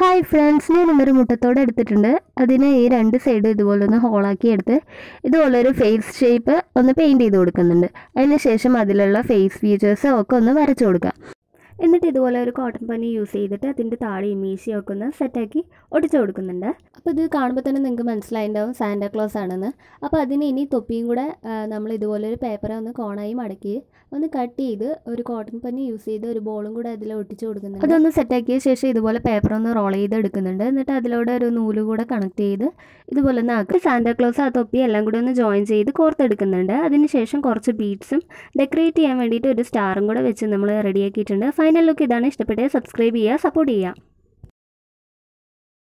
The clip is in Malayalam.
ഹായ് ഫ്രണ്ട്സ് ഞാൻ ഇന്നൊരു മുട്ടത്തോടെ എടുത്തിട്ടുണ്ട് അതിന് ഈ രണ്ട് സൈഡ് ഇതുപോലെ ഒന്ന് ഹോളാക്കി എടുത്ത് ഇതുപോലെ ഒരു ഫേസ് ഷേപ്പ് ഒന്ന് പെയിൻറ് ചെയ്ത് കൊടുക്കുന്നുണ്ട് അതിന് ശേഷം അതിലുള്ള ഫേസ് ഫീച്ചേഴ്സ് ഒക്കെ ഒന്ന് വരച്ചു കൊടുക്കുക എന്നിട്ട് ഇതുപോലെ ഒരു കോട്ടൺ പനി യൂസ് ചെയ്തിട്ട് അതിൻ്റെ താഴെയും മീശയും ഒക്കെ ഒന്ന് സെറ്റാക്കി ഒട്ടിച്ചു കൊടുക്കുന്നുണ്ട് അപ്പോൾ ഇത് കാണുമ്പോൾ തന്നെ നിങ്ങൾക്ക് മനസ്സിലായിട്ടുണ്ടാവും സാന്റാ ക്ലോസ് ആണെന്ന് അപ്പോൾ അതിന് ഇനി തൊപ്പിയും കൂടെ ആ, നമ്മൾ ഇതുപോലെ ഒരു പേപ്പർ ഒന്ന് കോണായി മടക്കി ഒന്ന് കട്ട് ചെയ്ത് ഒരു കോട്ടൺ പനി യൂസ് ചെയ്ത് ഒരു ബോളും കൂടെ അതിൽ ഒട്ടിച്ചു കൊടുക്കുന്നുണ്ട് അതൊന്ന് സെറ്റാക്കിയ ശേഷം ഇതുപോലെ പേപ്പർ ഒന്ന് റോൾ ചെയ്ത് എടുക്കുന്നുണ്ട് എന്നിട്ട് അതിലൂടെ ഒരു നൂല് കൂടെ കണക്ട് ചെയ്ത് ഇതുപോലെ ഒന്ന് ആക്കി സാന്റാ ക്ലോസ് ആ തൊപ്പി എല്ലാം കൂടെ ഒന്ന് ജോയിൻ ചെയ്ത് കോർത്തെടുക്കുന്നുണ്ട് അതിനുശേഷം കുറച്ച് ബീഡ്സും ഡെക്കറേറ്റ് ചെയ്യാൻ വേണ്ടിയിട്ട് ഒരു സ്റ്റാറും കൂടെ വെച്ച് നമ്മൾ റെഡിയാക്കിയിട്ടുണ്ട് ഫൈനൽ ലുക്ക് ഇതാണ് ഇഷ്ടപ്പെട്ടത് സബ്സ്ക്രൈബ് ചെയ്യുക സപ്പോർട്ട് ചെയ്യുക